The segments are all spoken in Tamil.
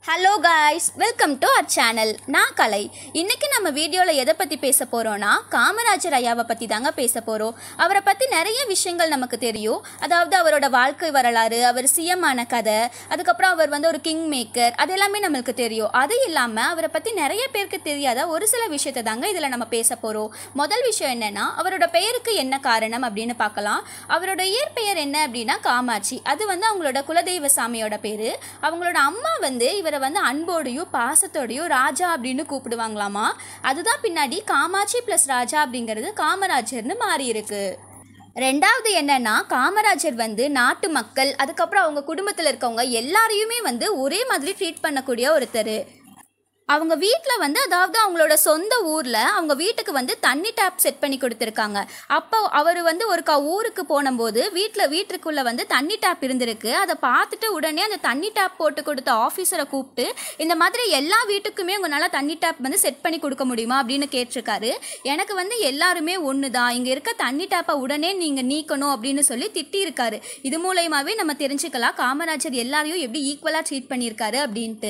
hello guys welcome to our channel நான் கலை இன்னைக்கு நம்ம வீடியோவில் எதை பற்றி பேச போகிறோன்னா காமராஜர் ஐயாவை பற்றி தாங்க பேச போகிறோம் அவரை பற்றி நிறைய விஷயங்கள் நமக்கு தெரியும் அதாவது அவரோட வாழ்க்கை வரலாறு அவர் சிஎம் ஆன கதை அதுக்கப்புறம் அவர் வந்து ஒரு கிங் மேக்கர் அது எல்லாமே நம்மளுக்கு தெரியும் அது இல்லாமல் அவரை பற்றி நிறைய பேருக்கு தெரியாத ஒரு சில விஷயத்தை தாங்க இதில் நம்ம பேச போகிறோம் முதல் விஷயம் என்னென்னா அவரோட பெயருக்கு என்ன காரணம் அப்படின்னு பார்க்கலாம் அவரோட இயற்பெயர் என்ன அப்படின்னா காமாட்சி அது வந்து அவங்களோட குலதெய்வ சாமியோட பேர் அவங்களோட அம்மா வந்து இவரை வந்து அன்போடையும் பாசத்தோடையும் ராஜா அப்படின்னு கூப்பிடுவாங்களாமா அதுதான் பின்னாடி காமாட்சி ப்ளஸ் ராஜா அப்படிங்கிறது காமராஜர்னு மாறி இருக்கு ரெண்டாவது என்னன்னா காமராஜர் வந்து நாட்டு மக்கள் அதுக்கப்புறம் அவங்க குடும்பத்தில் இருக்கவங்க எல்லாரையுமே வந்து ஒரே மாதிரி ட்ரீட் பண்ணக்கூடிய ஒருத்தர் அவங்க வீட்டில் வந்து அதாவது அவங்களோட சொந்த ஊரில் அவங்க வீட்டுக்கு வந்து தண்ணி டேப் செட் பண்ணி கொடுத்துருக்காங்க அப்போ அவர் வந்து ஒரு க ஊருக்கு போனபோது வீட்டில் வீட்டுக்குள்ளே வந்து தண்ணி டேப் இருந்திருக்கு அதை பார்த்துட்டு உடனே அந்த தண்ணி டேப் போட்டு கொடுத்த ஆஃபீஸரை கூப்பிட்டு இந்த மாதிரி எல்லா வீட்டுக்குமே உங்களால் தண்ணி டேப் வந்து செட் பண்ணி கொடுக்க முடியுமா அப்படின்னு கேட்டிருக்காரு எனக்கு வந்து எல்லாருமே ஒன்று தான் இங்கே இருக்க தண்ணி டேப்பை உடனே நீங்கள் நீக்கணும் அப்படின்னு சொல்லி திட்டியிருக்காரு இது மூலயமாவே நம்ம தெரிஞ்சுக்கலாம் காமராஜர் எல்லாரையும் எப்படி ஈக்குவலாக ட்ரீட் பண்ணியிருக்காரு அப்படின்ட்டு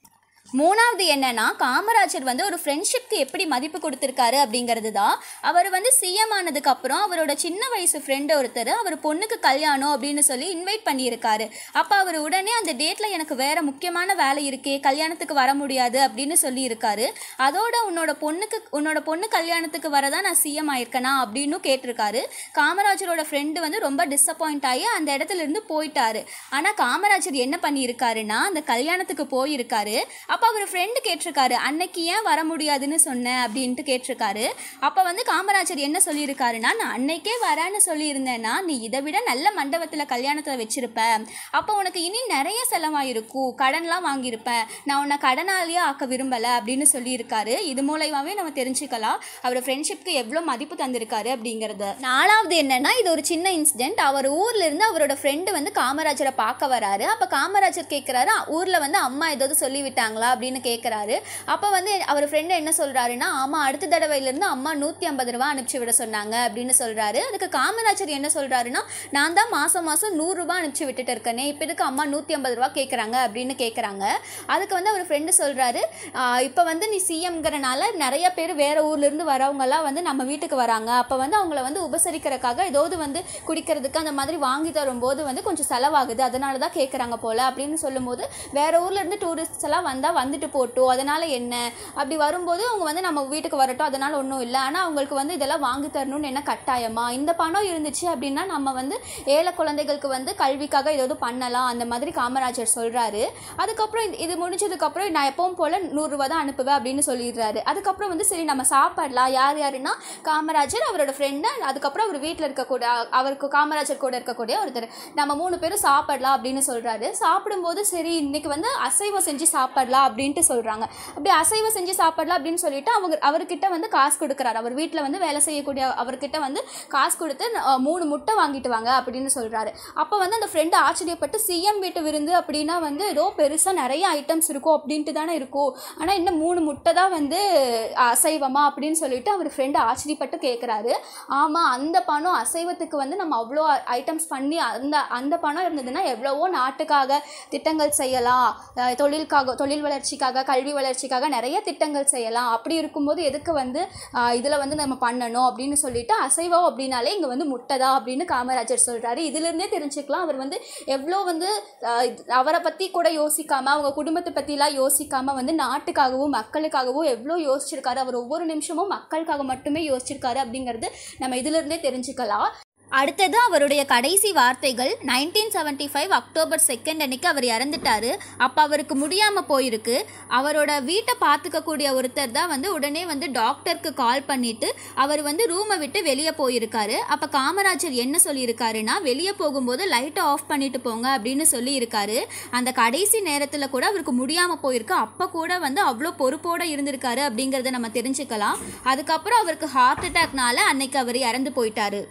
மூணாவது என்னன்னா காமராஜர் வந்து ஒரு ஃப்ரெண்ட்ஷிப்க்கு எப்படி மதிப்பு கொடுத்துருக்காரு அப்படிங்கிறது தான் அவர் வந்து சிஎம் ஆனதுக்கு அப்புறம் அவரோட சின்ன வயசு ஃப்ரெண்டு ஒருத்தர் அவர் பொண்ணுக்கு கல்யாணம் அப்படின்னு சொல்லி இன்வைட் பண்ணியிருக்காரு அப்போ அவர் உடனே அந்த டேட்டில் எனக்கு வேற முக்கியமான வேலை இருக்கே கல்யாணத்துக்கு வர முடியாது அப்படின்னு சொல்லியிருக்காரு அதோட உன்னோட பொண்ணுக்கு உன்னோட பொண்ணு கல்யாணத்துக்கு வரதான் நான் சிஎம் ஆயிருக்கனா அப்படின்னு கேட்டிருக்காரு காமராஜரோட ஃப்ரெண்டு வந்து ரொம்ப டிசப்பாயிண்ட் ஆகி அந்த இடத்துல இருந்து போயிட்டாரு ஆனால் காமராஜர் என்ன பண்ணியிருக்காருன்னா அந்த கல்யாணத்துக்கு போயிருக்காரு அப்போ அவர் ஃப்ரெண்டு கேட்டிருக்காரு அன்னைக்கு ஏன் வர முடியாதுன்னு சொன்னேன் அப்படின்ட்டு கேட்டிருக்காரு அப்போ வந்து காமராஜர் என்ன சொல்லியிருக்காருன்னா நான் அன்னைக்கே வரேன்னு சொல்லியிருந்தேன்னா நீ இதை விட நல்ல மண்டபத்தில் கல்யாணத்தில் வச்சிருப்ப அப்போ உனக்கு இனி நிறைய செலவாயிருக்கும் கடன்லாம் வாங்கியிருப்பேன் நான் உன்னை கடனாலேயே ஆக்க விரும்பலை அப்படின்னு சொல்லியிருக்காரு இது மூலயமாவே நம்ம தெரிஞ்சுக்கலாம் அவர் ஃப்ரெண்ட்ஷிப்க்கு எவ்வளோ மதிப்பு தந்திருக்காரு அப்படிங்கிறது நாலாவது என்னன்னா இது ஒரு சின்ன இன்சிடென்ட் அவர் ஊர்ல இருந்து அவரோட ஃப்ரெண்டு வந்து காமராஜரை பார்க்க வராரு அப்போ காமராஜர் கேட்குறாரு ஊரில் வந்து அம்மா ஏதாவது சொல்லிவிட்டாங்களா அப்படின்னு கேட்குறாரு அப்போ வந்து அவர் ஃப்ரெண்டு என்ன சொல்கிறாருன்னா ஆமாம் அடுத்த தடவையிலேருந்து அம்மா நூற்றி ஐம்பது ரூபா அனுப்பிச்சி விட சொன்னாங்க அப்படின்னு சொல்கிறாரு அதுக்கு காமராஜர் என்ன சொல்கிறாருன்னா நான் தான் மாதம் மாதம் நூறுரூபா அனுப்பிச்சி விட்டுட்டு இருக்கேனே இப்போ இதுக்கு அம்மா நூற்றி ஐம்பது ரூபா கேட்குறாங்க அப்படின்னு கேட்குறாங்க அதுக்கு வந்து அவர் ஃப்ரெண்டு சொல்கிறாரு இப்போ வந்து நீ சிஎம்ங்கிறனால நிறைய பேர் வேறு ஊர்லேருந்து வரவங்கலாம் வந்து நம்ம வீட்டுக்கு வராங்க அப்போ வந்து அவங்கள வந்து உபசரிக்கிறதுக்காக ஏதாவது வந்து குடிக்கிறதுக்கு அந்த மாதிரி வாங்கி தரும்போது வந்து கொஞ்சம் செலவாகுது அதனால தான் கேட்குறாங்க போல் அப்படின்னு சொல்லும்போது வேறு ஊர்லேருந்து டூரிஸ்ட்ஸ் எல்லாம் வந்தால் வந்துட்டு போட்டோம் அதனால் என்ன அப்படி வரும்போது அவங்க வந்து நம்ம வீட்டுக்கு வரட்டும் அதனால் ஒன்றும் இல்லை ஆனால் அவங்களுக்கு வந்து இதெல்லாம் வாங்கி தரணும்னு என்ன கட்டாயமா இந்த பணம் இருந்துச்சு அப்படின்னா நம்ம வந்து ஏழை குழந்தைகளுக்கு வந்து கல்விக்காக ஏதாவது பண்ணலாம் அந்த மாதிரி காமராஜர் சொல்கிறாரு அதுக்கப்புறம் இது- இது முடிஞ்சதுக்கப்புறம் நான் எப்பவும் போல் நூறுரூவா தான் அனுப்புவேன் அப்படின்னு சொல்லிடுறாரு அதுக்கப்புறம் வந்து சரி நம்ம சாப்பாடலாம் யார் யாருன்னா காமராஜர் அவரோட ஃப்ரெண்டு அதுக்கப்புறம் அவர் வீட்டில் இருக்கக்கூடிய அவருக்கு காமராஜர் கூட இருக்கக்கூடிய ஒருத்தர் நம்ம மூணு பேரும் சாப்பிடலாம் அப்படின்னு சொல்கிறாரு சாப்பிடும்போது சரி இன்னைக்கு வந்து அசைவம் செஞ்சு சாப்பிடலாம் அப்படின்ட்டு சொல்கிறாங்க அப்படி அசைவம் செஞ்சு சாப்பிடலாம் அப்படின்னு சொல்லிட்டு அவங்க அவர்கிட்ட வந்து காசு கொடுக்குறாரு அவர் வீட்டில் வந்து வேலை செய்யக்கூடிய அவர்கிட்ட வந்து காசு கொடுத்து அஹ், மூணு முட்டை வாங்கிட்டு வாங்க அப்படின்னு சொல்கிறாரு அப்போ வந்து அந்த ஃப்ரெண்டு ஆச்சரியப்பட்டு சிஎம் வீட்டு விருந்து அப்படின்னா வந்து ஏதோ பெருசாக நிறைய ஐட்டம்ஸ் இருக்கும் அப்படின்ட்டு தானே இருக்கும் ஆனால் இன்னும் மூணு முட்டை தான் வந்து அசைவமா அப்படின்னு சொல்லிட்டு அவர் ஃப்ரெண்டு ஆச்சரியப்பட்டு கேட்குறாரு ஆமாம் அந்த பணம் அசைவத்துக்கு வந்து நம்ம அவ்வளோ ஐட்டம்ஸ் பண்ணி அந்த அந்த பணம் இருந்ததுன்னா எவ்வளவோ நாட்டுக்காக திட்டங்கள் செய்யலாம் அஹ் தொழிலுக்காக தொழில் வளர்ச்சிக்காக கல்வி வளர்ச்சிக்காக நிறைய திட்டங்கள் செய்யலாம் அப்படி இருக்கும்போது எதுக்கு வந்து இதில் வந்து நம்ம பண்ணணும் அப்படின்னு சொல்லிட்டு அசைவம் அப்படின்னாலே இங்கே வந்து முட்டை தான் அப்படின்னு காமராஜர் சொல்கிறாரு இதுலேருந்தே தெரிஞ்சுக்கலாம் அவர் வந்து எவ்வளோ வந்து அஹ், அவரை பற்றி கூட யோசிக்காம அவங்க குடும்பத்தை பற்றிலாம் யோசிக்காம வந்து நாட்டுக்காகவும் மக்களுக்காகவும் எவ்வளோ யோசிச்சிருக்காரு அவர் ஒவ்வொரு நிமிஷமும் மக்களுக்காக மட்டுமே யோசிச்சிருக்காரு அப்படிங்கிறது நம்ம இதிலிருந்தே தெரிஞ்சுக்கலாம் அடுத்தது அவருடைய கடைசி வார்த்தைகள் nineteen seventy five October second அன்னைக்கு அவர் இறந்துட்டாரு அப்போ அவருக்கு முடியாமல் போயிருக்கு அவரோட வீட்டை பார்த்துக்கக்கூடிய ஒருத்தர் தான் வந்து உடனே வந்து டாக்டருக்கு கால் பண்ணிட்டு அவர் வந்து ரூமை விட்டு வெளியே போயிருக்காரு அப்போ காமராஜர் என்ன சொல்லியிருக்காருன்னா வெளியே போகும்போது லைட்டை ஆஃப் பண்ணிட்டு போங்க அப்படின்னு சொல்லியிருக்காரு அந்த கடைசி நேரத்தில் கூட அவருக்கு முடியாமல் போயிருக்கு அப்போ கூட வந்து அவ்வளோ பொறுப்போடு இருந்திருக்காரு அப்படிங்கிறத நம்ம தெரிஞ்சுக்கலாம் அதுக்கப்புறம் அவருக்கு ஹார்ட் அட்டாக்னால அன்னைக்கு அவர் இறந்து போயிட்டாரு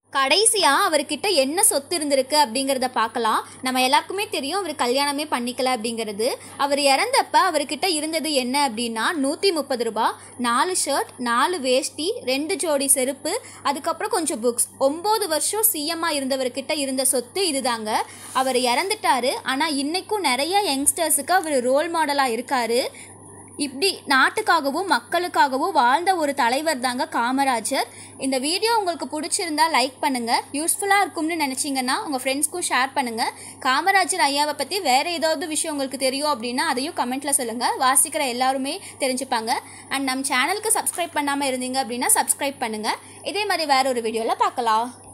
கடைசியாக அவர்கிட்ட என்ன சொத்து இருந்திருக்கு அப்படிங்கிறத பார்க்கலாம் நம்ம எல்லாருக்குமே தெரியும் அவர் கல்யாணமே பண்ணிக்கல அப்படிங்கிறது அவர் இறந்தப்ப அவர்கிட்ட இருந்தது என்ன அப்படின்னா நூற்றி முப்பது ரூபா நாலு ஷர்ட் நாலு வேஷ்டி ரெண்டு ஜோடி செருப்பு அதுக்கப்புறம் கொஞ்சம் புக்ஸ் ஒம்பது வருஷம் சிஎம்மாக இருந்தவர்கிட்ட இருந்த சொத்து இதுதாங்க அவர் இறந்துட்டாரு ஆனால் இன்னைக்கும் நிறைய யங்ஸ்டர்ஸுக்கு அவர் ரோல் மாடலாக இருக்காரு இப்படி நாட்டுக்காகவும் மக்களுக்காகவும் வாழ்ந்த ஒரு தலைவர் தாங்க காமராஜர் இந்த வீடியோ உங்களுக்கு பிடிச்சிருந்தா லைக் பண்ணுங்க யூஸ்ஃபுல்லாக இருக்கும்னு நினச்சிங்கன்னா உங்கள் ஃப்ரெண்ட்ஸ்க்கும் ஷேர் பண்ணுங்க காமராஜர் ஐயாவை பற்றி வேறு ஏதாவது விஷயம் உங்களுக்கு தெரியும் அப்படின்னா அதையும் கமெண்ட்டில் சொல்லுங்கள் வாசிக்கிற எல்லாருமே தெரிஞ்சுப்பாங்க அண்ட் நம்ம சேனலுக்கு சப்ஸ்கிரைப் பண்ணாமல் இருந்தீங்க அப்படின்னா சப்ஸ்கிரைப் பண்ணுங்கள் இதே மாதிரி வேற ஒரு வீடியோவில் பார்க்கலாம்